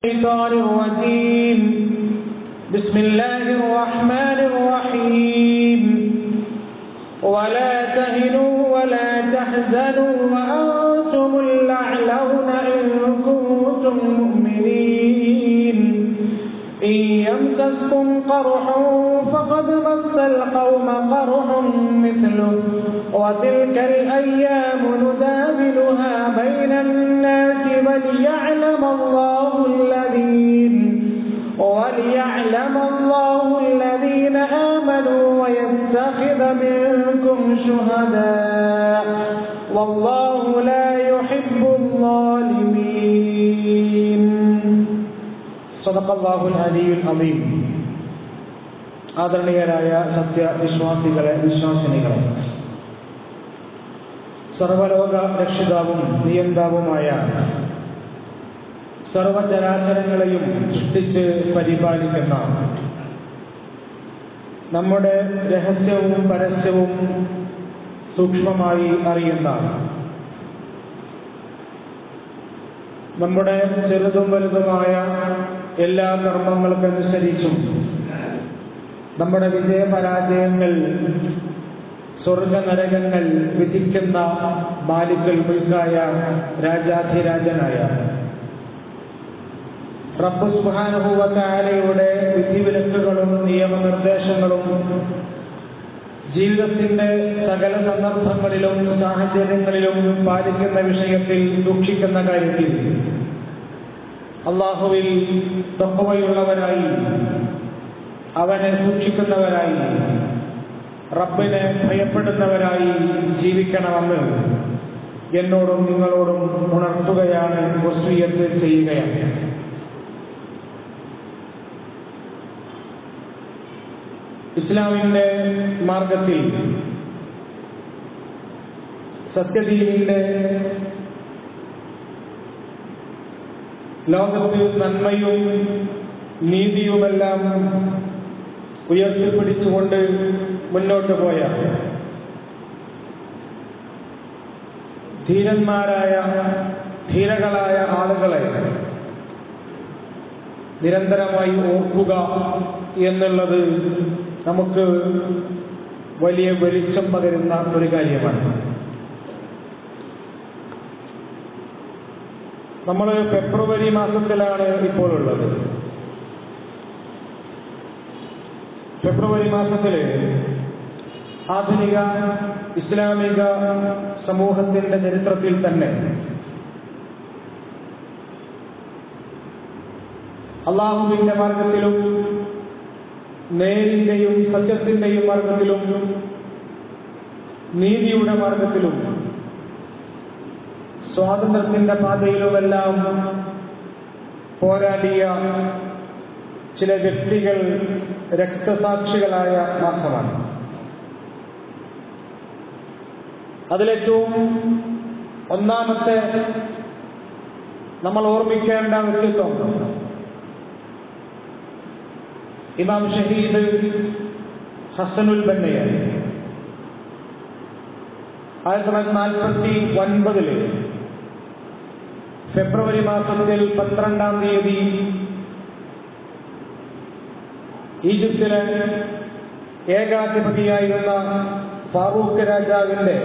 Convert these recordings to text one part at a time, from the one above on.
الشيطان الرجيم بسم الله الرحمن الرحيم ولا تهنوا ولا تحزنوا وأنتم الأعلون إن كنتم مؤمنين إن يمسسكم قرح فقد مس القوم قرح مثله وتلك الأيام نداولها بين الناس وليعلم الله الذين وليعلم الله الذين آمنوا ويتخذ منكم شهداء والله لا يحب الظالمين صدق الله العلي العظيم ആദരണീയരായ സത്യവിശ്വാസികളെ വിശ്വാസിനികളെ സർവലോക രക്ഷിതാവും നിയന്താവുമായ സർവചരാചരങ്ങളെയും സൃഷ്ടിച്ച് പരിപാലിക്കുന്ന നമ്മുടെ രഹസ്യവും പരസ്യവും സൂക്ഷ്മമായി അറിയുന്ന നമ്മുടെ ചെറുതും വലുതുമായ എല്ലാ കർമ്മങ്ങൾക്കനുസരിച്ചും നമ്മുടെ വിജയപരാജയങ്ങൾ സ്വർഗ നരകങ്ങൾ വിധിക്കുന്ന മാലിക്കൽ മുൽക്കായ രാജാധിരാജനായ റബ്ബ് സുഹാനുഭൂവത്താലയുടെ വിധിവിലക്കുകളും നിയമനിർദ്ദേശങ്ങളും ജീവിതത്തിന്റെ സകല സന്ദർഭങ്ങളിലും സാഹചര്യങ്ങളിലും പാലിക്കുന്ന വിഷയത്തിൽ സൂക്ഷിക്കുന്ന കാര്യത്തിൽ അള്ളാഹുവിൽ തൊപ്പവയുള്ളവരായി അവനെ സൂക്ഷിക്കുന്നവരായി റബ്ബിനെ ഭയപ്പെടുന്നവരായി ജീവിക്കണമെന്ന് എന്നോടും നിങ്ങളോടും ഉണർത്തുകയാണ് വസ്തുയത്ത് ചെയ്യുകയാണ് ഇസ്ലാമിന്റെ മാർഗത്തിൽ സത്യദീനിന്റെ ലോകത്ത് നന്മയും നീതിയുമെല്ലാം ഉയർത്തിപ്പിടിച്ചുകൊണ്ട് മുന്നോട്ട് പോയ ധീരന്മാരായ ധീരകളായ ആളുകളെ നിരന്തരമായി ഓർക്കുക എന്നുള്ളത് നമുക്ക് വലിയ വെളിച്ചം പകരുന്ന ഒരു കാര്യമാണ് നമ്മൾ ഫെബ്രുവരി മാസത്തിലാണ് ഇപ്പോൾ ഉള്ളത് ഫെബ്രുവരി മാസത്തിൽ ആധുനിക ഇസ്ലാമിക സമൂഹത്തിന്റെ ചരിത്രത്തിൽ തന്നെ അള്ളാഹുവിന്റെ മാർഗത്തിലും നേരിന്റെയും സത്യത്തിന്റെയും മാർഗത്തിലും നീതിയുടെ മാർഗത്തിലും സ്വാതന്ത്ര്യത്തിന്റെ പാതയിലുമെല്ലാം പോരാടിയ ചില വ്യക്തികൾ രക്തസാക്ഷികളായ മാസമാണ് അതിലേറ്റവും ഒന്നാമത്തെ നമ്മൾ ഓർമ്മിക്കേണ്ട വ്യക്തിത്വം ഇമാം ഷഹീദ് ഹസനുൽ ബന്നയാണ് ആയിരത്തി തൊള്ളായിരത്തി നാൽപ്പത്തി ഒൻപതില് ഫെബ്രുവരി മാസത്തിൽ പന്ത്രണ്ടാം തീയതി ഈജിപ്തിലെ ഏകാധിപതിയായിരുന്ന ഫാറൂഖ് രാജാവിന്റെ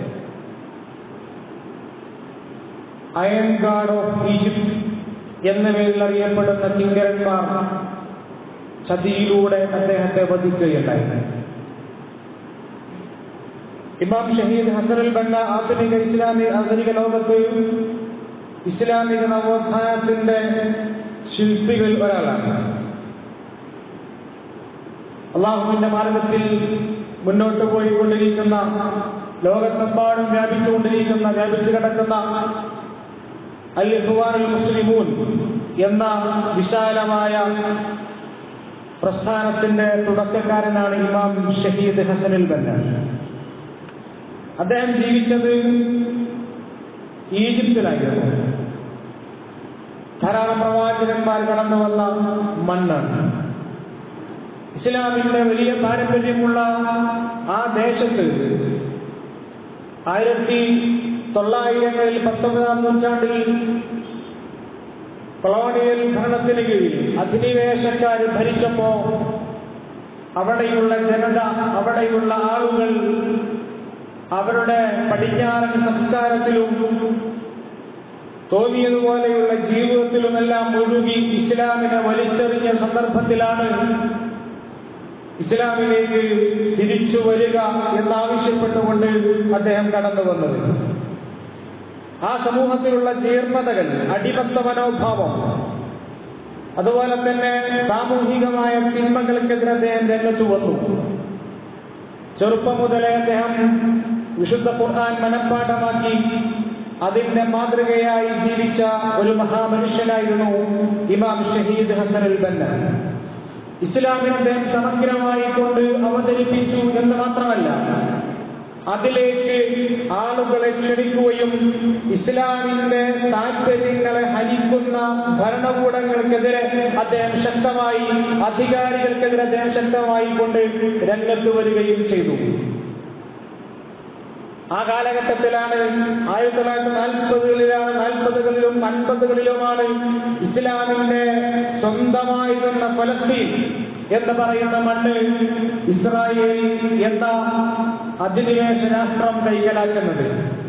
അയൺ ഗാർഡ് ഓഫ് ഈജിപ്ത് എന്ന പേരിൽ അറിയപ്പെടുന്ന കിങ്കരന്മാർ ചതിയിലൂടെ അദ്ദേഹത്തെ വധിക്കുകയുണ്ടായി ഇമാം ഷഹീദ് ഹസനുൽ ബന്ന ആധുനിക ഇസ്ലാമിക ആധുനിക ലോകത്ത് ഇസ്ലാമിക നവോത്ഥാനത്തിന്റെ ശില്പികളിൽ ഒരാളാണ് അള്ളാഹുവിന്റെ മാർഗത്തിൽ മുന്നോട്ട് പോയിക്കൊണ്ടിരിക്കുന്ന ലോകത്തെമ്പാടും വ്യാപിച്ചുകൊണ്ടിരിക്കുന്ന വ്യാപിച്ചു കിടക്കുന്ന അൽ ഇഖ്വാനുൽ മുസ്ലിമൂൻ എന്ന വിശാലമായ പ്രസ്ഥാനത്തിന്റെ തുടക്കക്കാരനാണ് ഇമാം ഷഹീദ് ഹസനുൽ ബന്ന അദ്ദേഹം ജീവിച്ചത് ഈജിപ്തിലായിരുന്നു ധാരാളം പ്രവാചകന്മാർ കടന്നു വന്ന മണ്ണാണ് ഇസ്ലാമിന്റെ വലിയ പാരമ്പര്യമുള്ള ആ ദേശത്ത് ആയിരത്തി തൊള്ളായിരങ്ങളിൽ പത്തൊമ്പതാം നൂറ്റാണ്ടിൽ കൊളോണിയൽ ഭരണത്തിന് കീഴിൽ അധിനിവേശക്കാർ ഭരിച്ചപ്പോ അവിടെയുള്ള ജനത അവിടെയുള്ള ആളുകൾ അവരുടെ പടിഞ്ഞാറൻ സംസ്കാരത്തിലും തോന്നിയതുപോലെയുള്ള ജീവിതത്തിലുമെല്ലാം മുഴുകി ഇസ്ലാമിനെ വലിച്ചെറിഞ്ഞ സന്ദർഭത്തിലാണ് ഇസ്ലാമിലേക്ക് തിരിച്ചു വരിക എന്നാവശ്യപ്പെട്ടുകൊണ്ട് അദ്ദേഹം കടന്നു വന്നത് ആ സമൂഹത്തിലുള്ള ജീർണതകൾ അടിമത്ത മനോഭാവം അതുപോലെ തന്നെ സാമൂഹികമായ തിന്മകൾക്കെതിരെ അദ്ദേഹം രംഗത്ത് വന്നു ചെറുപ്പം മുതലേ അദ്ദേഹം വിശുദ്ധ ഖുർആൻ മനഃപ്പാഠമാക്കി അതിന്റെ മാതൃകയായി ജീവിച്ച ഒരു മഹാമനുഷ്യനായിരുന്നു ഇമാം ഷഹീദ് ഹസൻ അൽ ബന്ന ഇസ്ലാമിനെ അദ്ദേഹം സമഗ്രമായി കൊണ്ട് അവതരിപ്പിച്ചു എന്ന് മാത്രമല്ല അതിലേക്ക് ആളുകളെ ക്ഷണിക്കുകയും ഇസ്ലാമിന്റെ താല്പര്യങ്ങളെ ഹരിക്കുന്ന ഭരണകൂടങ്ങൾക്കെതിരെ അദ്ദേഹം ശക്തമായി അധികാരികൾക്കെതിരെ അദ്ദേഹം ശക്തമായി കൊണ്ട് രംഗത്ത് വരികയും ചെയ്തു ആ കാലഘട്ടത്തിലാണ് ആയിരത്തി തൊള്ളായിരത്തി നാൽപ്പതുകളിലാണ് നാൽപ്പതുകളിലും അൻപതുകളിലുമാണ് ഇസ്ലാമിന്റെ സ്വന്തമായിരുന്ന ഫലസ്തീൻ എന്ന് പറയുന്ന മണ്ണ് ഇസ്രായേൽ എന്ന അധിനിവേശ രാഷ്ട്രം കൈക്കലാക്കുന്നത്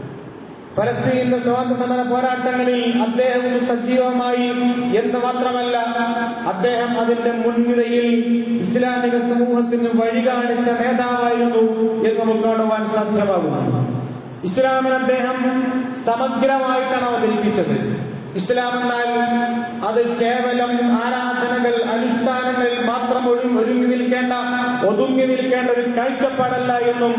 ഫലസ്തീനിന്റെ സ്വാതന്ത്ര്യ സമര പോരാട്ടങ്ങളിൽ അദ്ദേഹം സജീവമായി എന്ന് മാത്രമല്ല അദ്ദേഹം അതിന്റെ മുൻനിരയിൽ ഇസ്ലാമിക സമൂഹത്തിന് വഴി കാണിച്ച നേതാവായിരുന്നു എന്ന് നമുക്ക് കാണുവാൻ സാധ്യമാകുന്നു ഇസ്ലാമിന് അദ്ദേഹം സമഗ്രമായിട്ടാണ് അവതരിപ്പിച്ചത് ഇസ്ലാം എന്നാൽ അത് കേവലം ആരാധനകൾ അനുഷ്ഠാനങ്ങൾ മാത്രം ഒരു ഒരുങ്ങി നിൽക്കേണ്ട ഒതുങ്ങി നിൽക്കേണ്ട ഒരു കാഴ്ചപ്പാടല്ല എന്നും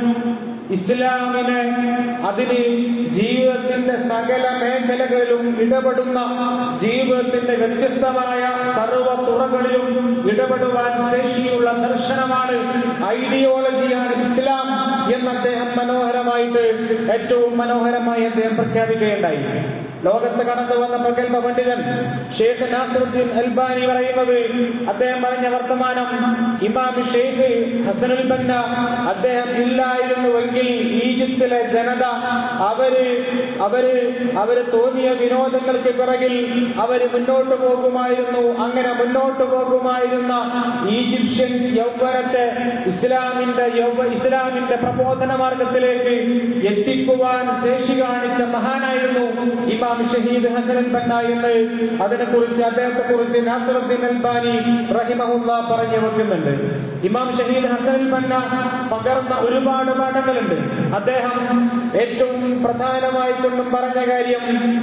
ഇസ്ലാമിനെ അതിന് ജീവിതത്തിന്റെ സകല മേഖലകളിലും ഇടപെടുന്ന ജീവിതത്തിന്റെ വ്യത്യസ്തമായ സർവ തുറകളിലും ഇടപെടുവാൻ ശേഷിയുള്ള ദർശനമാണ് ഐഡിയോളജിയാണ് ഇസ്ലാം എന്ന് അദ്ദേഹം മനോഹരമായിട്ട് ഏറ്റവും മനോഹരമായി അദ്ദേഹം പ്രഖ്യാപിക്കുകയുണ്ടായി ലോകത്ത് കടന്നു വന്ന പ്രഗത്ഭ പണ്ഡിതൻ ഷേഖ് നാസറുദ്ദീൻ അൽബാനി പറയുന്നത് അദ്ദേഹം പറഞ്ഞ വർത്തമാനം ഇമാം ഷെയ്ഖ് ഹസനുൽ ബന്ന അദ്ദേഹം ഇല്ലായിരുന്നുവെങ്കിൽ ഈജിപ്തിലെ ജനത അവര് അവര് അവര് തോന്നിയ വിനോദങ്ങൾക്ക് പിറകിൽ അവര് മുന്നോട്ട് പോകുമായിരുന്നു അങ്ങനെ മുന്നോട്ട് പോകുമായിരുന്ന ഈജിപ്ഷ്യൻ യൗവനത്തെ ഇസ്ലാമിന്റെ യൗവ ഇസ്ലാമിന്റെ പ്രബോധന മാർഗത്തിലേക്ക് എത്തിക്കുവാൻ ശേഷി കാണിച്ച മഹാനായിരുന്നു ഇമാം ഷഹീദ് ഹസൻ ബന്ന എന്ന് അതിനെക്കുറിച്ച് അദ്ദേഹത്തെ കുറിച്ച് നാസറുദ്ദീൻ അൽബാനി റഹിമഹുല്ല പറഞ്ഞു വെക്കുന്നുണ്ട് ഇമാം ഷഹീദ് ഹസൻ ബന്ന പകർന്ന ഒരുപാട് പാഠങ്ങളുണ്ട് അദ്ദേഹം ഏറ്റവും പ്രധാനമായിട്ടൊന്നും പറഞ്ഞ കാര്യം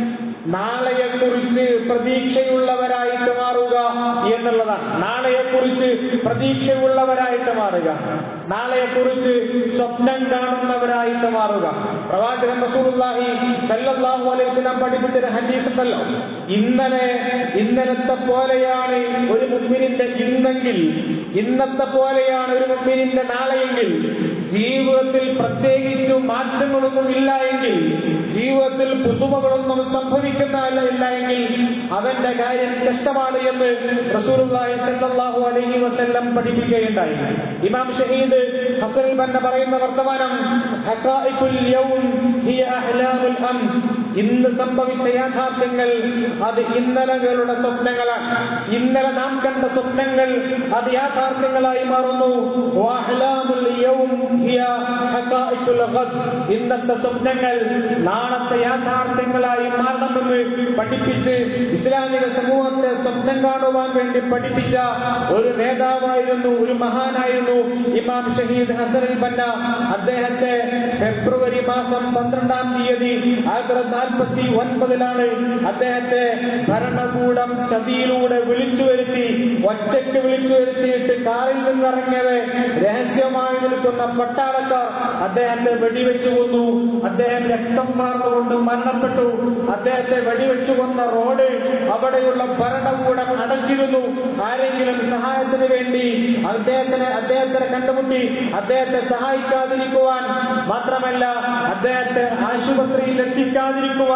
നാളെയെക്കുറിച്ച് പ്രതീക്ഷയുള്ളവരായിട്ട് മാറുക എന്നുള്ളതാണ് നാളെയെക്കുറിച്ച് പ്രതീക്ഷയുള്ളവരായിട്ട് മാറുക നാളെയെക്കുറിച്ച് സ്വപ്നം കാണുന്നവരായിട്ട് മാറുക പ്രവാചകൻ റസൂലുള്ളാഹി സല്ലല്ലാഹു അലൈഹി വസല്ലം പഠിപ്പിച്ചൊരു ഹദീസ് ഉണ്ടല്ലോ ഇന്നലെ ഇന്നലത്തെ പോലെയാണ് ഒരു മുമ്പിനിന്റെ ഇന്നെങ്കിൽ ഇന്നത്തെ പോലെയാണ് ഒരു മുമ്പിനിന്റെ നാളെയെങ്കിൽ ജീവിതത്തിൽ പ്രത്യേകിച്ച് മാറ്റങ്ങളൊന്നും ഇല്ല എങ്കിൽ ജീവിതത്തിൽ പുതുമകളൊന്നും സംഭവിക്കുന്നതല്ല ഇല്ല എങ്കിൽ അവന്റെ കാര്യം കഷ്ടമാണ് എന്ന് റസൂലുള്ളാഹി സല്ലല്ലാഹു അലൈഹി വസല്ലം പഠിപ്പിക്കുകയുണ്ടായി ഇമാം ഷഹീദ് ഹസൻ ബന്ന പറയുന്ന വർത്തമാനം ഹഖായിഖുൽ യൗം ഹിയ അഹ്ലാമുൽ അംസ് ഇന്ന് സംഭവിച്ച യാഥാർത്ഥ്യങ്ങൾ അത് ഇന്നലകളുടെ സ്വപ്നങ്ങളാണ് ഇന്നലെ നാം കണ്ട സ്വപ്നങ്ങൾ അത് യാഥാർത്ഥ്യങ്ങളായി മാറുന്നു വഅഹ്ലാമുൽ യൗം ഹിയ ഹഖായിഖുൽ ഗദ് ഇന്നത്തെ സ്വപ്നങ്ങൾ നാളത്തെ യാഥാർത്ഥ്യങ്ങളായി മാറണമെന്ന് പഠിപ്പിച്ച് ഇസ്ലാമിക സമൂഹത്തെ സ്വപ്നം കാണുവാൻ വേണ്ടി പഠിപ്പിച്ച ഒരു നേതാവായിരുന്നു ഒരു മഹാനായിരുന്നു ഇമാം ഷഹീദ് ഹസൻ ബന്ന അദ്ദേഹത്തെ ഫെബ്രുവരി മാസം പന്ത്രണ്ടാം തീയതി ആയിരത്തി നാൽപ്പത്തി ഒൻപതിലാണ് അദ്ദേഹത്തെ ഭരണകൂടം ചതിയിലൂടെ വിളിച്ചു വരുത്തി ഒറ്റയ്ക്ക് വിളിച്ചു വരുത്തിയിട്ട് കാറിൽ നിന്നിറങ്ങിയത് രഹസ്യമായി നിൽക്കുന്ന പട്ടാളക്കാർ അദ്ദേഹത്തെ വെടിവെച്ചു കൊന്നു അദ്ദേഹം രക്തം മാർന്നുകൊണ്ട് മരണപ്പെട്ടു അദ്ദേഹത്തെ വെടിവെച്ചു കൊന്ന റോഡ് അവിടെയുള്ള ഭരണകൂടം അടച്ചിരുന്നു ആരെങ്കിലും സഹായത്തിന് വേണ്ടി അദ്ദേഹത്തിന് അദ്ദേഹത്തിനെ കണ്ടുമുട്ടി അദ്ദേഹത്തെ സഹായിക്കാതിരിക്കുവാൻ മാത്രമല്ല അദ്ദേഹത്തെ ആശുപത്രിയിൽ എത്തിക്കാതിരിക്കുവാൻ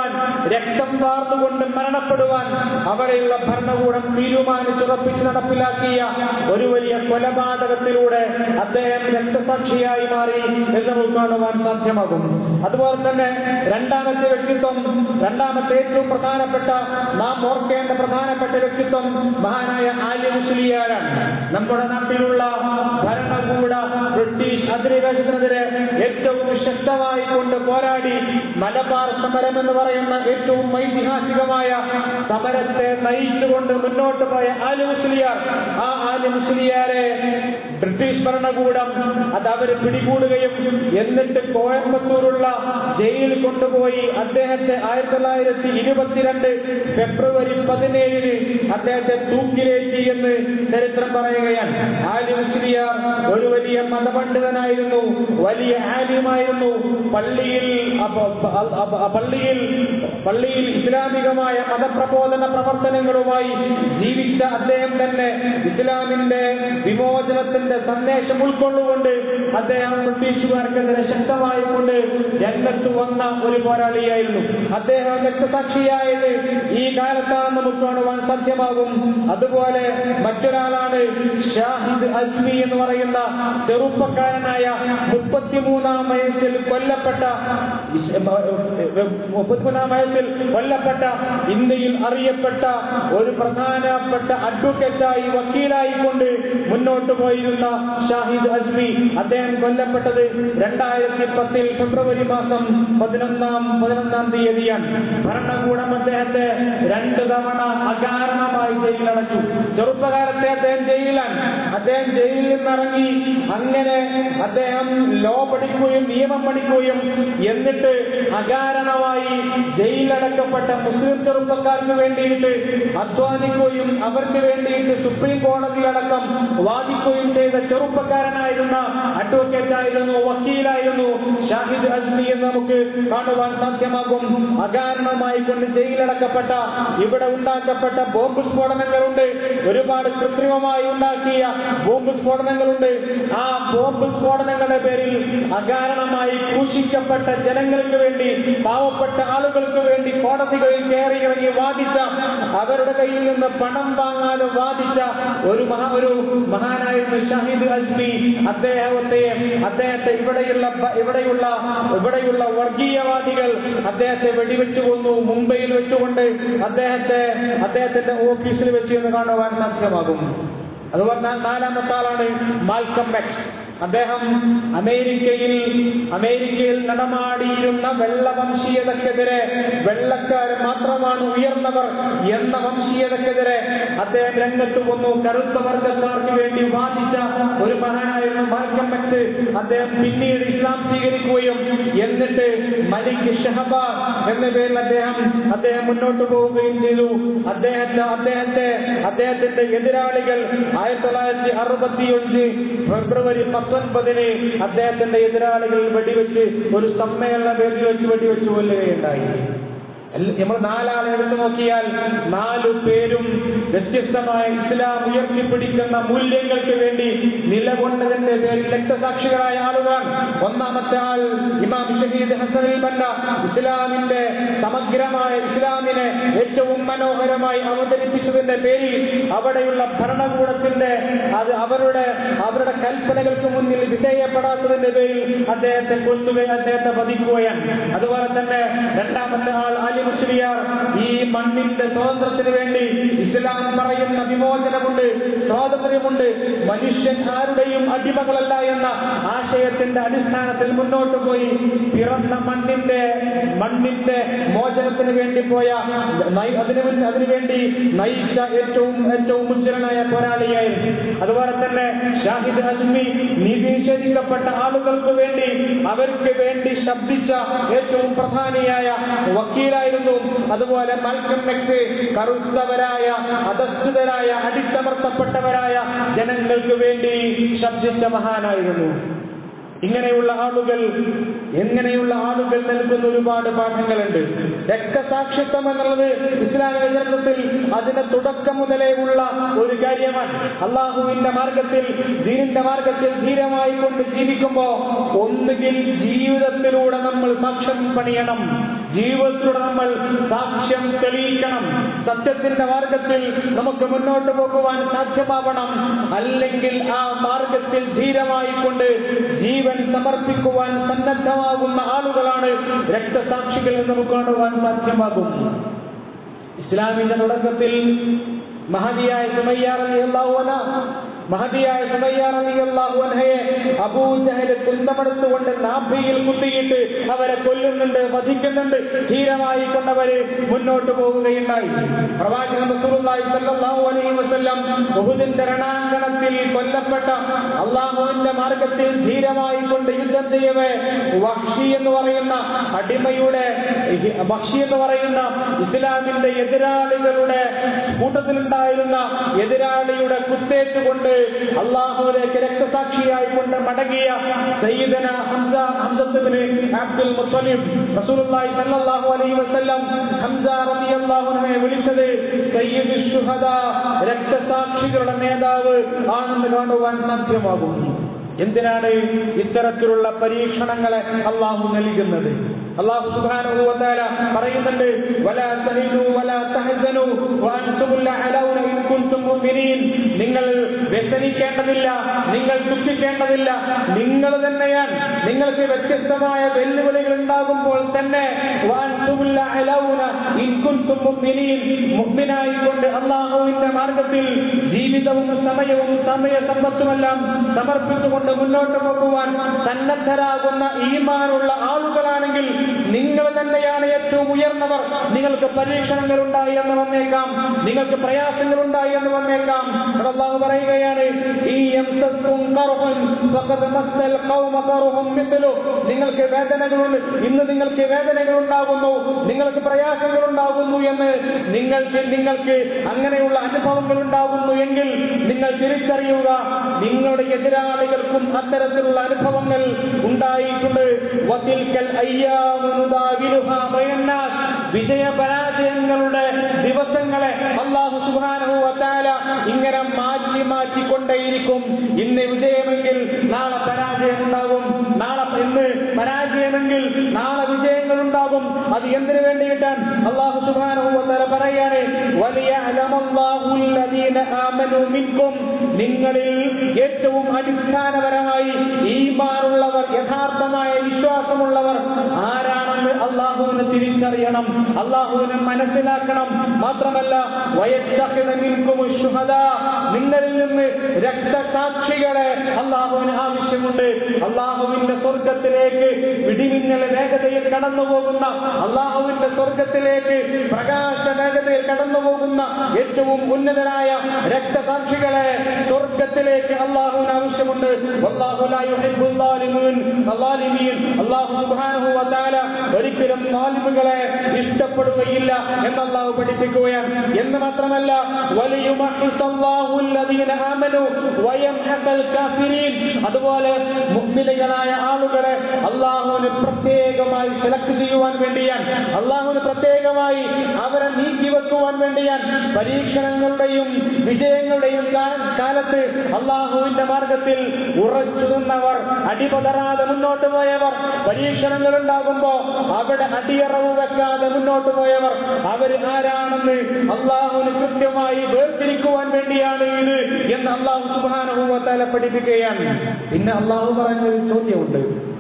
മരണപ്പെടുവാൻ രക്തം വാർന്നുകൊണ്ട് മരണപ്പെടുവാൻ അവിടെയുള്ള ഭരണകൂടം തീരുമാനിച്ചുറപ്പിച്ച് നടപ്പിലാക്കിയ ഒരു വലിയ കൊലപാതകത്തിലൂടെ അദ്ദേഹം രക്തസാക്ഷിയായി മാറി എന്ന് നമുക്ക് കാണുവാൻ സാധ്യമാകും അതുപോലെ തന്നെ രണ്ടാമത്തെ വ്യക്തിത്വം രണ്ടാമത്തെ ഏറ്റവും പ്രധാനപ്പെട്ട നാം ഓർക്കേണ്ട പ്രധാനപ്പെട്ട വ്യക്തിത്വം മഹാനായ ആര്യ മുസ്ലിയാരാണ് നമ്മുടെ നാട്ടിലുള്ള ഭരണകൂട ബ്രിട്ടീഷ് അധിനിവേശത്തിനെതിരെ ഏറ്റവും ശക്തമായി കൊണ്ട് പോരാടി മലബാർ സമരം എന്ന് പറയുന്ന ഏറ്റവും ഐതിഹാസികമായ സമരത്തെ നയിച്ചുകൊണ്ട് മുന്നോട്ട് പോയ ആലി മുസ്ലിയാർ ആ ആലി മുസ്ലിയാരെ ബ്രിട്ടീഷ് ഭരണകൂടം അത് അവർ പിടികൂടുകയും എന്നിട്ട് കോയമ്പത്തൂരുള്ള ജയിലിൽ കൊണ്ടുപോയി അദ്ദേഹത്തെ ആയിരത്തി തൊള്ളായിരത്തി ഇരുപത്തിരണ്ട് ഫെബ്രുവരി പതിനേഴിന് അദ്ദേഹത്തെ തൂക്കിലേറ്റി എന്ന് ചരിത്രം പറയുകയാണ് ആലി മുസ്ലിയാർ ഒരു വലിയ മതപണ്ഡിതനായിരുന്നു വലിയ ആലിമായിരുന്നു പള്ളിയിൽ അപ്പ- അ- അ- പള്ളിയിൽ പള്ളിയിൽ ഇസ്ലാമികമായ മതപ്രബോധന പ്രവർത്തനങ്ങളുമായി ജീവിച്ച അദ്ദേഹം തന്നെ ഇസ്ലാമിന്റെ വിമോചനത്തിന്റെ സന്ദേശം ഉൾക്കൊള്ളുകൊണ്ട് അദ്ദേഹം ബ്രിട്ടീഷുകാർക്കെതിരെ ശക്തമായി കൊണ്ട് രംഗത്ത് വന്ന ഒരു പോരാളിയായിരുന്നു അദ്ദേഹം രക്തസാക്ഷിയായത് ഈ കാലത്താണ് നമുക്ക് കാണുവാൻ സാധ്യമാകും അതുപോലെ മറ്റൊരാളാണ് ഷാഹിദ് അസ്മി എന്ന് പറയുന്ന ചെറുപ്പക്കാരനായ മുപ്പത്തിമൂന്നാം വയസ്സിൽ കൊല്ലപ്പെട്ട മുപ്പത്തിമൂന്നാം വയസ്സിൽ കൊല്ലപ്പെട്ട ഇന്ത്യയിൽ അറിയപ്പെട്ട ഒരു പ്രധാനപ്പെട്ട അഡ്വക്കറ്റായി വക്കീലായി കൊണ്ട് മുന്നോട്ട് പോയിരുന്ന ഷാഹിദ് അസ്മി അദ്ദേഹം കൊല്ലപ്പെട്ടത് രണ്ടായിരത്തി പത്തിൽ ഫെബ്രുവരി മാസം പതിനൊന്നാം പതിനൊന്നാം തീയതിയാണ് ഭരണകൂടം അദ്ദേഹത്തെ രണ്ടു തവണ അകാരണമായി ജയിലിലടച്ചു ചെറുപ്പകാലത്തെ അദ്ദേഹം ജയിലിലാണ് അദ്ദേഹം ജയിലിൽ നിന്നിറങ്ങി അങ്ങനെ അദ്ദേഹം ലോ പഠിക്കുകയും നിയമം പഠിക്കുകയും എന്നിട്ട് അകാരണമായി ജയിലടക്കപ്പെട്ട മുസ്ലിം ചെറുപ്പക്കാർക്ക് വേണ്ടിയിട്ട് അധ്വാനിക്കുകയും അവർക്ക് വേണ്ടിയിട്ട് സുപ്രീം കോടതിയിലടക്കം വാദിക്കുകയും ചെയ്ത ചെറുപ്പക്കാരനായിരുന്ന അഡ്വക്കേറ്റ് ആയിരുന്നു വക്കീലായിരുന്നു ഷാഹിദ് അസ്മി എന്ന് നമുക്ക് കാണുവാൻ സാധ്യമാകും അകാരണമായി കൊണ്ട് ജയിലടക്കപ്പെട്ട ഇവിടെ ഉണ്ടാക്കപ്പെട്ട ബോംബ് സ്ഫോടനങ്ങളുണ്ട് ഒരുപാട് കൃത്രിമമായി ഉണ്ടാക്കിയ ബോംബ് സ്ഫോടനങ്ങളുണ്ട് ആ ബോംബ് സ്ഫോടനങ്ങളുടെ പേരിൽ അകാരണമായി ക്രൂശിക്കപ്പെട്ട ജനങ്ങൾക്ക് വേണ്ടി പാവപ്പെട്ട ആളുകൾക്ക് വേണ്ടി കോടതികളിൽ കയറി ഇറങ്ങി വാദിച്ച അവരുടെ കയ്യിൽ നിന്ന് പണം വാങ്ങാതെ വാദിച്ച ഒരു മഹാ ഒരു മഹാനായിരുന്നു ഷഹീദ് അസ്മി അദ്ദേഹത്തെ അദ്ദേഹത്തെ ഇവിടെയുള്ള പ- ഇവിടെയുള്ള ഇവിടെയുള്ള വർഗീയവാദികൾ അദ്ദേഹത്തെ വെടിവെച്ചു കൊന്നു മുംബൈയിൽ വെച്ചുകൊണ്ട് അദ്ദേഹത്തെ അദ്ദേഹത്തിന്റെ ഓഫീസിൽ വെച്ച് എന്ന് കാണുവാൻ സാധ്യമാകും അതുപോലെ നാ- നാലാമത്തെ ആളാണ് മാൽക്കം എക്സ് അദ്ദേഹം അമേരിക്കയിൽ അമേരിക്കയിൽ നടമാടിയിരുന്ന വെള്ളവംശീയതക്കെതിരെ വെള്ളക്കാർ മാത്രമാണ് ഉയർന്നവർ എന്ന വംശീയതക്കെതിരെ അദ്ദേഹം രംഗത്ത് വന്നു കറുത്ത വർഗക്കാർക്ക് വേണ്ടി വാദിച്ച ഒരു മഹാനായിരുന്നു മാൽക്കം എക്സ് അദ്ദേഹം പിന്നീട് ഇസ്ലാം സ്വീകരിക്കുകയും എന്നിട്ട് മലിക് ഷഹബാസ് എന്ന പേരിൽ അദ്ദേഹം അദ്ദേഹം മുന്നോട്ട് പോവുകയും ചെയ്തു അദ്ദേഹത്തെ അദ്ദേഹത്തെ അദ്ദേഹത്തിന്റെ എതിരാളികൾ ആയിരത്തി തൊള്ളായിരത്തി അറുപത്തിയഞ്ച് ഫെബ്രുവരി പത്തൊൻപതിന് അദ്ദേഹത്തിന്റെ എതിരാളികൾ വെടിവെച്ച് ഒരു സമ്മേളന വേദി വെച്ച് വെടിവെച്ച് കൊല്ലുകയുണ്ടായി നമ്മൾ നാലാളെ എടുത്തു നോക്കിയാൽ നാലു പേരും വ്യത്യസ്തമായ ഇസ്ലാം ഉയർത്തിപ്പിടിക്കുന്ന മൂല്യങ്ങൾക്ക് വേണ്ടി നിലകൊണ്ടതിന്റെ പേരിൽ രക്തസാക്ഷികളായ ആളുകളാണ് ഒന്നാമത്തെ ആൾ ഇമാം ഷഹീദ് ഹസനിൽ ബന്ന ഇസ്ലാമിന്റെ സമഗ്രമായ ഇസ്ലാമിനെ ഏറ്റവും മനോഹരമായി അവതരിപ്പിച്ചതിന്റെ പേരിൽ അവിടെയുള്ള ഭരണകൂടത്തിന്റെ അത് അവരുടെ അവരുടെ കൽപ്പനകൾക്ക് മുന്നിൽ വിധേയപ്പെടാത്തതിന്റെ പേരിൽ അദ്ദേഹത്തെ കൊല്ലുകയും അദ്ദേഹത്തെ വധിക്കുകയാണ് അതുപോലെ തന്നെ രണ്ടാമത്തെ ആൾ അലി മുസ്ലിയാർ ഈ മണ്ണിന്റെ സ്വാതന്ത്ര്യത്തിന് വേണ്ടി ഇസ്ലാം പറയുന്ന വിമോചനമുണ്ട് സ്വാതന്ത്ര്യമുണ്ട് മനുഷ്യൻ ആരുടെയും അടിമകളല്ല എന്ന ആശയത്തിന്റെ അടിസ്ഥാനത്തിൽ മുന്നോട്ട് പോയി പിറന്ന മണ്ണിന്റെ മണ്ണിന്റെ മോചനത്തിന് വേണ്ടി പോയ നയി- അതിനു വേണ്ടി- അതിനുവേണ്ടി നയിച്ച ഏറ്റവും ഏറ്റവും ഉജ്ജ്വലനായ പോരാളിയായിരുന്നു അതുപോലെ തന്നെ ഷാഹിദ് അസ്മി നീതി നിഷേധിക്കപ്പെട്ട ആളുകൾക്ക് വേണ്ടി അവർക്ക് വേണ്ടി ശബ്ദിച്ച ഏറ്റവും പ്രധാനിയായ വക്കീലായിരുന്നു അതുപോലെ മൽക്കം എക്സ് കറുത്തവരായ അധസ്ഥിതരായ അടിച്ചമർത്തപ്പെട്ടവരായ ജനങ്ങൾക്ക് വേണ്ടി ശബ്ദിച്ച മഹാനായിരുന്നു ഇങ്ങനെയുള്ള ആളുകൾ എങ്ങനെയുള്ള ആളുകൾ നൽകുന്ന ഒരുപാട് പാഠങ്ങളുണ്ട് രക്തസാക്ഷിത്വം എന്നുള്ളത് ഇസ്ലാമിക ചരിത്രത്തിൽ അതിന്റെ തുടക്കം മുതലേ ഉള്ള ഒരു കാര്യമാണ് അള്ളാഹുവിന്റെ മാർഗത്തിൽ ദീനിന്റെ മാർഗത്തിൽ ധീരമായി കൊണ്ട് ജീവിക്കുമ്പോ ഒന്നുകിൽ ജീവിതത്തിലൂടെ നമ്മൾ സാക്ഷ്യം പണിയണം ജീവിതത്തിലൂടെ നമ്മൾ സാക്ഷ്യം തെളിയിക്കണം സത്യത്തിന്റെ മാർഗത്തിൽ നമുക്ക് മുന്നോട്ട് പോകുവാൻ സാധ്യമാവണം അല്ലെങ്കിൽ ആ മാർഗത്തിൽ ധീരമായി കൊണ്ട് ജീവൻ സമർപ്പിക്കുവാൻ സന്നദ്ധമാകുന്ന ആളുകളാണ് രക്തസാക്ഷികൾ എന്ന് നമുക്ക് കാണുവാൻ സാധ്യമാകും ഇസ്ലാമിന്റെ തുടക്കത്തിൽ മഹതിയായ സുമയ്യാറിയാവുന്ന മഹതിയായ സുമയ്യാറിയാഹുവൻഹയെ അബൂജഹൽ കുന്തമെടുത്തുകൊണ്ട് നാഭിയിൽ കുത്തിയിട്ട് അവരെ കൊല്ലുന്നുണ്ട് വധിക്കുന്നുണ്ട് ധീരമായി കൊണ്ടവര് മുന്നോട്ട് പോവുകയുണ്ടായി പ്രവാചകൻ റസൂലുള്ളാഹി സ്വല്ലല്ലാഹു അലൈഹി വസല്ലം ഉഹുദിന്റെ രണാങ്കണത്തിൽ കൊല്ലപ്പെട്ട അള്ളാഹുവിന്റെ മാർഗത്തിൽ ധീരമായി കൊണ്ട് യുദ്ധം ചെയ്യവേ വഹ്ഷി എന്ന് പറയുന്ന അടിമയുടെ വഹ്ഷി എന്ന് പറയുന്ന ഇസ്ലാമിന്റെ എതിരാളികളുടെ കൂട്ടത്തിലുണ്ടായിരുന്ന എതിരാളിയുടെ കുത്തേറ്റുകൊണ്ട് അള്ളാഹുവിലേക്ക് രക്തസാക്ഷിയായി കൊണ്ട് മടങ്ങിയ സയ്യിദന ഹംസ ഹംസത്തുബിന് അബ്ദുൽ മുത്തലിബ് റസൂലുള്ളാഹി സല്ലല്ലാഹു അലൈഹി വസല്ലം ഹംസ റളിയല്ലാഹു അൻഹുവിനെ വിളിച്ചത് സയ്യിദ് ശുഹദ രക്തസാക്ഷികളുടെ നേതാവ് ആണെന്ന് കാണുവാൻ സാധ്യമാകും എന്തിനാണ് ഇത്തരത്തിലുള്ള പരീക്ഷണങ്ങളെ അള്ളാഹു നൽകുന്നത് അള്ളാഹു സുബ്ഹാനഹു വ തആല പറയുന്നുണ്ട് വലാ തഹിനു വലാ തഹസനു വഅൻതുമുൽ അലൗന ഇൻ കുൻതും മുഅ്മിനീൻ നിങ്ങൾ വ്യസനിക്കേണ്ടതില്ല നിങ്ങൾ ദുഃഖിക്കേണ്ടതില്ല നിങ്ങൾ തന്നെയാണ് നിങ്ങൾക്ക് വ്യത്യസ്തമായ വെല്ലുവിളികൾ ഉണ്ടാകുമ്പോൾ തന്നെ വഅൻതുമുൽ അലൗന ഇൻ കുൻതും മുഅ്മിനീൻ മുഅ്മിനായി കൊണ്ട് അള്ളാഹുവിന്റെ മാർഗത്തിൽ ജീവിതവും സമയവും സമയ സമ്പത്തുമെല്ലാം സമർപ്പിച്ചുകൊണ്ട് മുന്നോട്ട് പോകുവാൻ സന്നദ്ധരാകുന്ന ഈമാനുള്ള ആളുകളാണെങ്കിൽ നിങ്ങൾ തന്നെയാണ് ഏറ്റവും ഉയർന്നവർ നിങ്ങൾക്ക് പരീക്ഷണങ്ങൾ ഉണ്ടായി എന്ന് വന്നേക്കാം നിങ്ങൾക്ക് പ്രയാസങ്ങൾ ഉണ്ടായി എന്ന് വന്നേക്കാം ഇവിടെ അള്ളാഹു പറയുകയാണ് ഈ യംസസ്കും കർഹുൻ ഫഖദ് മസ്സൽ ഖൗമ കർഹും മിസ്ലു നിങ്ങൾക്ക് വേദനകളുണ്ട് ഇന്ന് നിങ്ങൾക്ക് വേദനകൾ ഉണ്ടാകുന്നു നിങ്ങൾക്ക് പ്രയാസങ്ങൾ ഉണ്ടാകുന്നു എന്ന് നിങ്ങൾക്ക് നിങ്ങൾക്ക് അങ്ങനെയുള്ള അനുഭവങ്ങൾ ഉണ്ടാകുന്നു എങ്കിൽ നിങ്ങൾ തിരിച്ചറിയുക നിങ്ങളുടെ എതിരാളികൾക്കും അത്തരത്തിലുള്ള അനുഭവങ്ങൾ ഉണ്ടായിട്ടുണ്ട് വതിൽക്കൽ അയ്യാമു നുദാവിലുഹാ ബൈനന്നാസ് വിജയപരാജയങ്ങളുടെ ദിവസങ്ങളെ അള്ളാഹു സുബ്ഹാനഹു വതആല ഇങ്ങനെ മാറ്റി മാറ്റി കൊണ്ടേയിരിക്കും ഇന്ന് വിജയമെങ്കിൽ നാളെ പരാജയം ഉണ്ടാകും നാളെ ഇന്ന് പരാജയമെങ്കിൽ നാളെ വിജയങ്ങൾ ഉണ്ടാകും അത് എന്തിനു വേണ്ടിയിട്ടാണ് അള്ളാഹു സുബ്ഹാനഹു വതആല പറയാണ് വലിയ അലമല്ലാഹുല്ലദീന ആമനു മിൻകും നിങ്ങളിൽ ഏറ്റവും അടിസ്ഥാനപരമായി ഈമാനുള്ളവർ യഥാർത്ഥമായ വിശ്വാസമുള്ളവർ ആരാണെന്ന് അള്ളാഹുവിന് തിരിച്ചറിയണം അള്ളാഹുവിനെ മനസ്സിലാക്കണം മാത്രമല്ല വയസ്സഹിത നിൽക്കും ശുഹദ നിങ്ങളിൽ നിന്ന് രക്തസാക്ഷികളെ അള്ളാഹുവിന് ആവശ്യമുണ്ട് അള്ളാഹുവിന്റെ സ്വർഗത്തിലേക്ക് വിടിമിന്നൽ വേഗതയിൽ കടന്നു പോകുന്ന അള്ളാഹുവിന്റെ സ്വർഗത്തിലേക്ക് പ്രകാശ വേഗതയിൽ കടന്നു പോകുന്ന ഏറ്റവും ഉന്നതനായ രക്തസാക്ഷികളെ സ്വർഗത്തിലേക്ക് അള്ളാഹുവിന് ആവശ്യമുണ്ട് വല്ലാഹു ലാ യുഹിബ്ബുൽ ളാലിമീൻ അള്ളാലിമീൻ അള്ളാഹു സുബ്ഹാനഹു വ തആല ഒരിക്കലും ളാലിമുകളെ ഇഷ്ടപ്പെടുകയില്ല എന്ന് അള്ളാഹു പഠിപ്പിക്കുകയാണ് എന്ന് മാത്രമല്ല വലിയുമഹിസല്ലാഹു അല്ലദീന ആമനു വയംഹഖൽ കാഫിരീൻ അതുപോലെ മുഅ്മിനുകളായ ആളുകളെ അള്ളാഹുവിന് പ്രത്യേകമായി സെലക്ട് ചെയ്യുവാൻ വേണ്ടിയാണ് അള്ളാഹുവിന് പ്രത്യേകമായി അവരെ നീക്കി വെക്കുവാൻ വേണ്ടിയാണ് പരീക്ഷണങ്ങളുടെയും വിജയങ്ങളുടെയും കാ- കാലത്ത് അള്ളാഹുവിന്റെ മാർഗത്തിൽ ഉറച്ചു നിന്നവർ അടിപതറാതെ മുന്നോട്ട് പോയവർ പരീക്ഷണങ്ങൾ ഉണ്ടാകുമ്പോ അവിടെ അടിയറവ് വെക്കാതെ മുന്നോട്ട് പോയവർ അവർ ആരാണെന്ന് അള്ളാഹുവിന് കൃത്യമായി വേർതിരിക്കുവാൻ വേണ്ടിയാണ് ഇത് എന്ന് അള്ളാഹു സുബാനുഭവത്താല പഠിപ്പിക്കുകയാണ് പിന്നെ അള്ളാഹു പറഞ്ഞൊരു ചോദ്യമുണ്ട്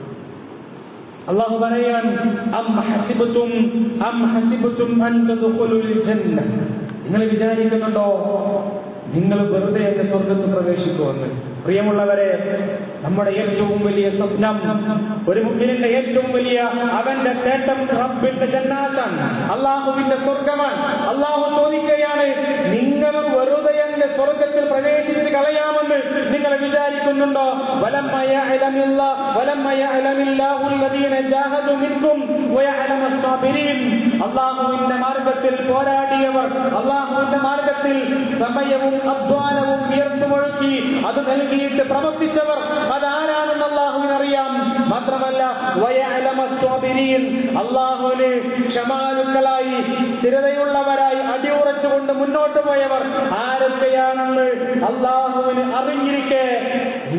അള്ളാഹു പറയാൻ അം ഹസിബത്തും അം ഹസിബത്തും അൻ തദ്ഖുലുൽ ജന്ന നിങ്ങൾ വിചാരിക്കുന്നുണ്ടോ നിങ്ങൾ വെറുതെ എന്റെ സ്വർഗത്ത് പ്രവേശിക്കുമെന്ന് പ്രിയമുള്ളവരെ നമ്മുടെ ഏറ്റവും വലിയ സ്വപ്നം ഒരു മുമ്പിന്റെ ഏറ്റവും വലിയ അവന്റെ നേട്ടം റബ്ബിന്റെ ജന്നാത്താണ് അള്ളാഹുവിന്റെ സ്വർഗമാണ് അള്ളാഹു ചോദിക്കുകയാണ് നിങ്ങൾ വെറുതെ എന്റെ സ്വർഗത്തിൽ പ്രവേശിച്ച് കളയാമെന്ന് നിങ്ങൾ വിചാരിക്കുന്നുണ്ടോ വലമ്മയ അലമില്ല വലമ്മയ അലമില്ലാഹുല്ലദീന ജാഹദു മിൻകും വയഅലമ الصابرين അള്ളാഹുവിന്റെ മാർഗത്തിൽ പോരാടിയവർ അള്ളാഹുവിന്റെ മാർഗത്തിൽ സമയവും അധ്വാനവും ഉയർത്തുമൊഴുക്കി അത് നൽകിയിട്ട് പ്രവർത്തിച്ചവർ അതാരാണെന്ന് അള്ളാഹുവിന് അറിയാം മാത്രമല്ല വയഅലമ الصابرين അള്ളാഹുവിന് ക്ഷമാലുക്കളായി സ്ഥിരതയുള്ളവരായി അടിയുറച്ചുകൊണ്ട് മുന്നോട്ട് പോയവർ ആരൊക്കെയാണെന്ന് അള്ളാഹുവിന് അറിഞ്ഞിരിക്കെ നിങ്ങൾ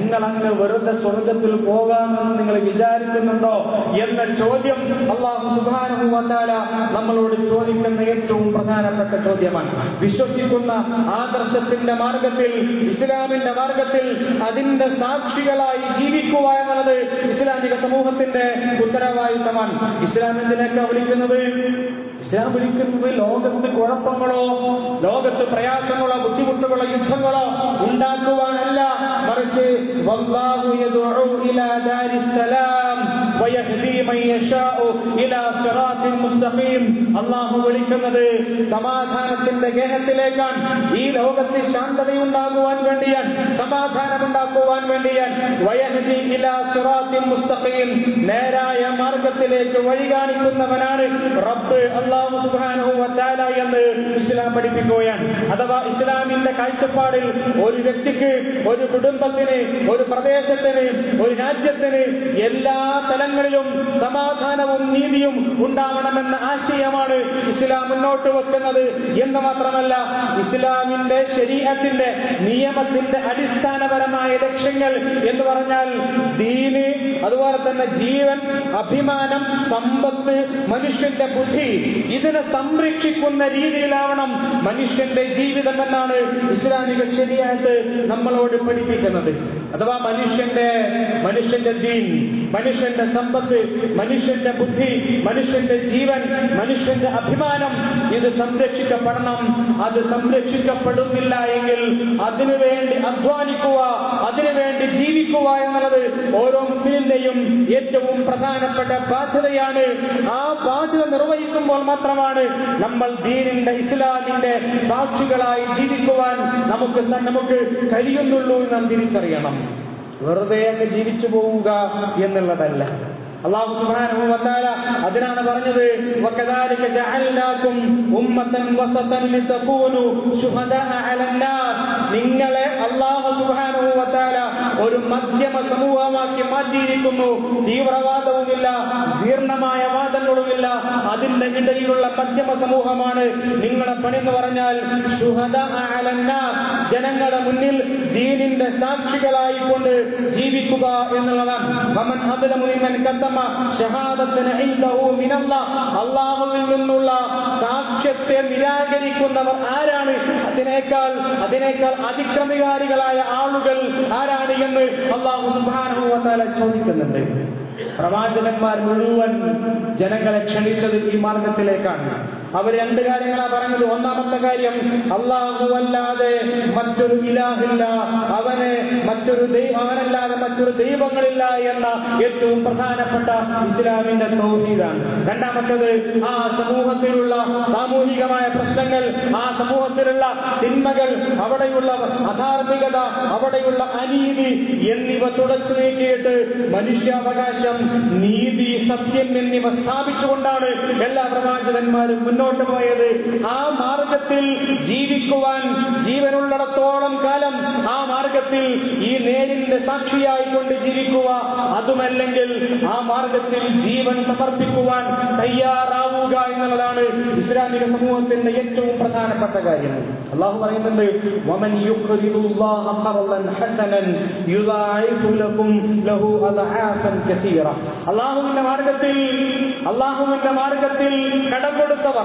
നിങ്ങൾ അങ്ങ് വെറുതെ സ്വർഗത്തിൽ പോകാമെന്ന് നിങ്ങൾ വിചാരിക്കുന്നുണ്ടോ എന്ന ചോദ്യം അള്ളാഹു സുബാനഹു വന്നാല നമ്മളോട് ചോദിക്കുന്ന ഏറ്റവും പ്രധാനപ്പെട്ട ചോദ്യമാണ് വിശ്വസിക്കുന്ന ആദർശത്തിന്റെ മാർഗത്തിൽ ഇസ്ലാമിന്റെ മാർഗത്തിൽ അതിന്റെ സാക്ഷികളായി ജീവിക്കുക എന്നുള്ളത് ഇസ്ലാമിക സമൂഹത്തിന്റെ ഉത്തരവാദിത്തമാണ് ഇസ്ലാം എന്തിനൊക്കെ വിളിക്കുന്നത് ഇസ്ലാം വിളിക്കുന്നത് ലോകത്ത് കുഴപ്പങ്ങളോ ലോകത്ത് പ്രയാസങ്ങളോ ബുദ്ധിമുട്ടുകളോ യുദ്ധങ്ങളോ ഉണ്ടാക്കുവാനല്ല മറിച്ച് വല്ലാഹു യദ്ഉ ഇലാ ദാരിസ്സലാം വയഹ്ദി മൻ യശാഉ ഇലാ സിറാത്തിൻ മുസ്തഖീം അല്ലാഹു വിളിക്കുന്നത് സമാധാനത്തിന്റെ ഗേഹത്തിലേക്കാണ് ഈ ലോകത്ത് ശാന്തതയുണ്ടാകുവാൻ വേണ്ടിയാണ് സമാധാനമുണ്ടാക്കുവാൻ വേണ്ടിയാണ് വയഹ്ദി ഇലാ സിറാത്തിൻ മുസ്തഖീം നേരായ മാർഗത്തിലേക്ക് വഴി കാണിക്കുന്നവനാണ് റബ്ബ് അല്ലാഹു സുബ്ഹാനഹു വതആല എന്ന് ഇസ്ലാം പഠിപ്പിക്കുകയാണ് അഥവാ ഇസ്ലാമിന്റെ കാഴ്ചപ്പാടിൽ ഒരു വ്യക്തിക്ക് ഒരു കുടുംബത്തിന് ഒരു പ്രദേശത്തിന് ഒരു രാജ്യത്തിന് എല്ലാ തലങ്ങളിലും സമാധാനവും നീതിയും ഉണ്ടാവണമെന്ന ആശയമാണ് ഇസ്ലാം മുന്നോട്ട് വെക്കുന്നത് എന്ന് മാത്രമല്ല ഇസ്ലാമിന്റെ ശരീരത്തിന്റെ നിയമത്തിന്റെ അടിസ്ഥാനപരമായ ലക്ഷ്യങ്ങൾ എന്ന് പറഞ്ഞാൽ ദീന് അതുപോലെ തന്നെ ജീവൻ അഭിമാനം സമ്പത്ത് മനുഷ്യന്റെ ബുദ്ധി ഇതിനെ സംരക്ഷിക്കുന്ന രീതിയിലാവണം മനുഷ്യന്റെ ജീവിതം എന്നാണ് ഇസ്ലാമിക ശരിയായിട്ട് നമ്മളോട് പഠിപ്പിക്കുന്നത് അഥവാ മനുഷ്യന്റെ മനുഷ്യന്റെ ദീൻ മനുഷ്യന്റെ സമ്പത്ത് മനുഷ്യന്റെ ബുദ്ധി മനുഷ്യന്റെ ജീവൻ മനുഷ്യന്റെ അഭിമാനം ഇത് സംരക്ഷിക്കപ്പെടണം അത് സംരക്ഷിക്കപ്പെടുന്നില്ല എങ്കിൽ അതിനുവേണ്ടി അധ്വാനിക്കുക അതിനുവേണ്ടി ജീവിക്കുക എന്നുള്ളത് ഓരോ മുസ്ലിന്റെയും ഏറ്റവും പ്രധാനപ്പെട്ട ബാധ്യതയാണ് ആ ബാധ്യത നിർവഹിക്കുമ്പോൾ മാത്രമാണ് നമ്മൾ ദീനിന്റെ ഇസ്ലാമിന്റെ സാക്ഷികളായി ജീവിക്കുവാൻ നമുക്ക് ത- നമുക്ക് കഴിയുന്നുള്ളൂ എന്ന് നാം തിരിച്ചറിയണം വെറുതെ അങ്ങ് ജീവിച്ചു പോവുക എന്നുള്ളതല്ല അള്ളാഹു സുബ്ഹാനഹു വതആല അതിനാണ് പറഞ്ഞത് വകദാലിക ജഅൽനാകും ഉമ്മത്തൻ വസതൻ ലിതകൂനു ശുഹദാഅ അലന്നാസ് നിങ്ങളെ അള്ളാഹു സുബ്ഹാനഹു വതആല ഒരു മധ്യമ സമൂഹമാക്കി മാറ്റിയിരിക്കുന്നു തീവ്രവാദവുമില്ല ജീർണമായ വാദങ്ങളുമില്ല അതിന്റെ ഇടയിലുള്ള മധ്യമ സമൂഹമാണ് നിങ്ങളെ പണി എന്ന് പറഞ്ഞാൽ ശുഹദാഅ അലന്നാസ് ജനങ്ങളുടെ മുന്നിൽ ദീനിന്റെ സാക്ഷികളായി കൊണ്ട് ജീവിക്കുക എന്നുള്ളതാണ് വമൻ അദ്ലമു മിമ്മൻ കത്തമ ഷഹാദത്തിന് ഇൻദഹു മിനല്ലാഹ് അല്ലാഹുവിൽ നിന്നുള്ള സാക്ഷ്യത്തെ നിരാകരിക്കുന്നവർ ആരാണ് അതിനേക്കാൾ അതിനേക്കാൾ അതിക്രമികാരികളായ ആളുകൾ ആരാണ് എന്ന് അള്ളാഹു സുബ്ഹാനഹു വ തആല ചോദിക്കുന്നുണ്ട് പ്രവാചകന്മാർ മുഴുവൻ ജനങ്ങളെ ക്ഷണിച്ചത് ഈ മാർഗത്തിലേക്കാണ് അവർ രണ്ട് കാര്യങ്ങളാണ് പറഞ്ഞത് ഒന്നാമത്തെ കാര്യം അള്ളാഹു അല്ലാതെ മറ്റൊരു ഇലാഹില്ല അവന് മറ്റൊരു ദൈവം അവനല്ലാതെ മറ്റൊരു ദൈവങ്ങളില്ല എന്ന ഏറ്റവും പ്രധാനപ്പെട്ട ഇസ്ലാമിന്റെ തൗഹീദാണ് രണ്ടാമത്തത് ആ സമൂഹത്തിലുള്ള സാമൂഹികമായ പ്രശ്നങ്ങൾ ആ സമൂഹത്തിലുള്ള തിന്മകൾ അവിടെയുള്ള അധാർമികത അവിടെയുള്ള അനീതി എന്നിവ തുടച്ചു നീക്കിയിട്ട് മനുഷ്യാവകാശം നീതി സത്യം എന്നിവ സ്ഥാപിച്ചുകൊണ്ടാണ് എല്ലാ പ്രവാചകന്മാരും മുന്നോട്ട് പോയത് ആ മാർഗത്തിൽ ജീവിക്കുവാൻ ജീവനുള്ളിടത്തോളം കാലം ആ മാർഗത്തിൽ ഈ നേരിന്റെ സാക്ഷിയായിക്കൊണ്ട് ജീവിക്കുക അതുമല്ലെങ്കിൽ ആ മാർഗത്തിൽ ജീവൻ സമർപ്പിക്കുവാൻ തയ്യാറാവുക എന്നുള്ളതാണ് ഇസ്ലാമിക സമൂഹത്തിന്റെ ഏറ്റവും പ്രധാനപ്പെട്ട കാര്യം അള്ളാഹു പറയുന്നുണ്ട് വമൻ യുഖ്രിദുല്ലാഹ ഖർളൻ ഹസനൻ യുദാഇഫു ലക്കും ലഹു അദ്ആഫൻ കസീറ അള്ളാഹുവിന്റെ മാർഗത്തിൽ അള്ളാഹുവിന്റെ മാർഗത്തിൽ കടം കൊടുത്തവർ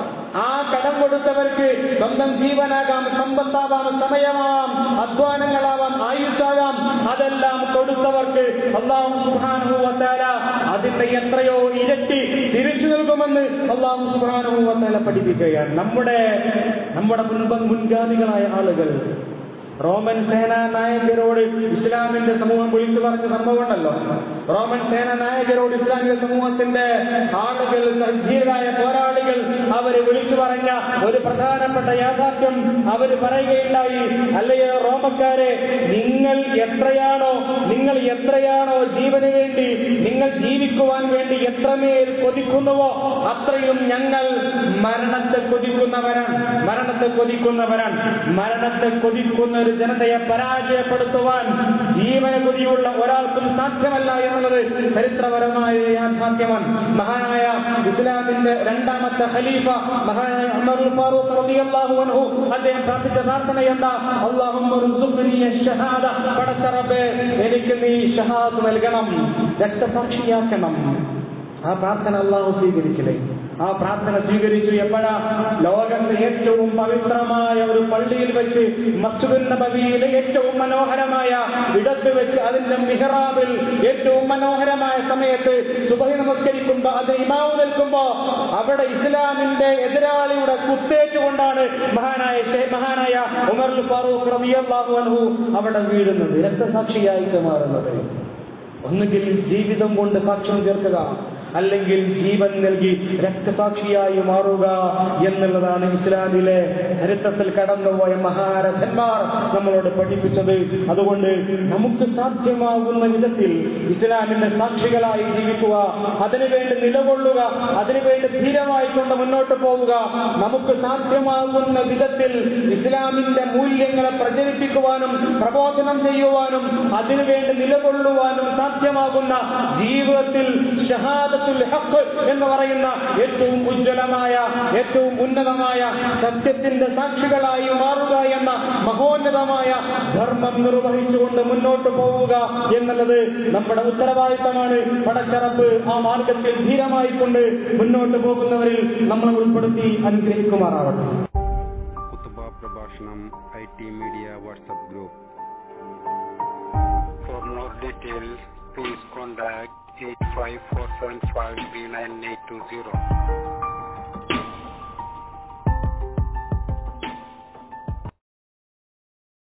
ആ കടം കൊടുത്തവർക്ക് സ്വന്തം ജീവനാകാം സമ്പത്താവാം സമയമാവാം അധ്വാനങ്ങളാവാം ആയുസ്സാകാം അതെല്ലാം കൊടുത്തവർക്ക് അള്ളാഹു സുബ്ഹാനഹു വതആല അതിന്റെ എത്രയോ ഇരട്ടി തിരിച്ചു നൽകുമെന്ന് അള്ളാഹു സുബ്ഹാനഹു വതആല പഠിപ്പിക്കുകയാണ് നമ്മുടെ നമ്മുടെ മുൻപ് മുൻഗാമികളായ ആളുകൾ റോമൻ സേനാ നായകരോട് ഇസ്ലാമിന്റെ സമൂഹം വിളിച്ചു പറഞ്ഞ സംഭവം ഉണ്ടല്ലോ റോമൻ സേനാ നായകരോട് ഇസ്ലാമിക സമൂഹത്തിന്റെ ആളുകൾ ധീരായ പോരാളികൾ അവര് വിളിച്ചു പറഞ്ഞ ഒരു പ്രധാനപ്പെട്ട യാഥാർത്ഥ്യം അവര് പറയുകയുണ്ടായി അല്ലയോ റോമക്കാരെ നിങ്ങൾ എത്രയാണോ നിങ്ങൾ നിങ്ങൾ എത്രയാണോ ജീവന് വേണ്ടി നിങ്ങൾ ജീവിക്കുവാൻ വേണ്ടി എത്രമേൽ കൊതിക്കുന്നുവോ അത്രയും ഞങ്ങൾ മരണത്തെ കൊതിക്കുന്നവരാണ് മരണത്തെ കൊതിക്കുന്നവരാണ് മരണത്തെ കൊതിക്കുന്ന ഒരു ജനതയെ പരാജയപ്പെടുത്തുവാൻ ജീവന കൊതിയുള്ള ഒരാൾക്കും സാധ്യമല്ല എന്നുള്ളത് ചരിത്രപരമായ യാഥാർത്ഥ്യമാണ് മഹാനായ ഇസ്ലാമിന്റെ രണ്ടാമത്തെ ഖലീഫ മഹാനായ ഉമറുൽ ഫാറൂഖ് റളിയല്ലാഹു അൻഹു അദ്ദേഹം പ്രാർത്ഥിച്ച പ്രാർത്ഥന എന്താ അല്ലാഹുമ്മ റുസുഖ്നി അഷ്ഹദ പടച്ച റബ്ബേ എനിക്ക് നീ ഷഹാദ് നൽകണം രക്തസാക്ഷിയാക്കണം ആ പ്രാർത്ഥന അള്ളാഹു സ്വീകരിച്ചില്ലേ ആ പ്രാർത്ഥന സ്വീകരിച്ചു എപ്പോഴാ ലോകത്തെ ഏറ്റവും പവിത്രമായ ഒരു പള്ളിയിൽ വെച്ച് മസ്ജിദുൽ നബവിയിലെ ഏറ്റവും മനോഹരമായ ഇടത്ത് വെച്ച് അതിന്റെ മിഹ്റാബിൽ ഏറ്റവും മനോഹരമായ സമയത്ത് സുബഹി നമസ്കരിക്കുമ്പോ അത് ഇമാവ് നിൽക്കുമ്പോ അവിടെ ഇസ്ലാമിന്റെ എതിരാളിയുടെ കുത്തേറ്റുകൊണ്ടാണ് മഹാനായ ഷേ- മഹാനായ ഉമർ ഫാറൂഖ് റളിയല്ലാഹു അൻഹു അവിടെ വീഴുന്നത് രക്തസാക്ഷിയായിട്ട് മാറുന്നത് ഒന്നുകിൽ ജീവിതം കൊണ്ട് സാക്ഷ്യം ചേർക്കുക അല്ലെങ്കിൽ ജീവൻ നൽകി രക്തസാക്ഷിയായി മാറുക എന്നുള്ളതാണ് ഇസ്ലാമിലെ ചരിത്രത്തിൽ കടന്നുപോയ മഹാരഥന്മാർ നമ്മളോട് പഠിപ്പിച്ചത് അതുകൊണ്ട് നമുക്ക് സാധ്യമാകുന്ന വിധത്തിൽ ഇസ്ലാമിന്റെ സാക്ഷികളായി ജീവിക്കുക അതിനുവേണ്ടി നിലകൊള്ളുക അതിനുവേണ്ടി ധീരമായിക്കൊണ്ട് മുന്നോട്ട് പോവുക നമുക്ക് സാധ്യമാകുന്ന വിധത്തിൽ ഇസ്ലാമിന്റെ മൂല്യങ്ങളെ പ്രചരിപ്പിക്കുവാനും പ്രബോധനം ചെയ്യുവാനും അതിനുവേണ്ടി നിലകൊള്ളുവാനും സാധ്യമാകുന്ന ജീവിതത്തിൽ ഷഹാദത്തുൽ ഹഖ് എന്ന് പറയുന്ന ഏറ്റവും ഉജ്ജ്വലമായ ഏറ്റവും ഉന്നതമായ സത്യത്തിന്റെ സാക്ഷികളായി മാറുക എന്ന മഹോന്നതമായ ധർമ്മം നിർവഹിച്ചുകൊണ്ട് മുന്നോട്ട് പോവുക എന്നുള്ളത് നമ്മുടെ ഉത്തരവാദിത്തമാണ് പടച്ചറപ്പ് ആ മാർഗത്തിൽ ധീരമായിക്കൊണ്ട് മുന്നോട്ട് പോകുന്നവരിൽ നമ്മളെ ഉൾപ്പെടുത്തി അനുഗ്രഹിക്കുമാറാവട്ടെ കുത്തുബ പ്രഭാഷണം I T media WhatsApp group for more details please contact eight five four seven five three nine eight two zero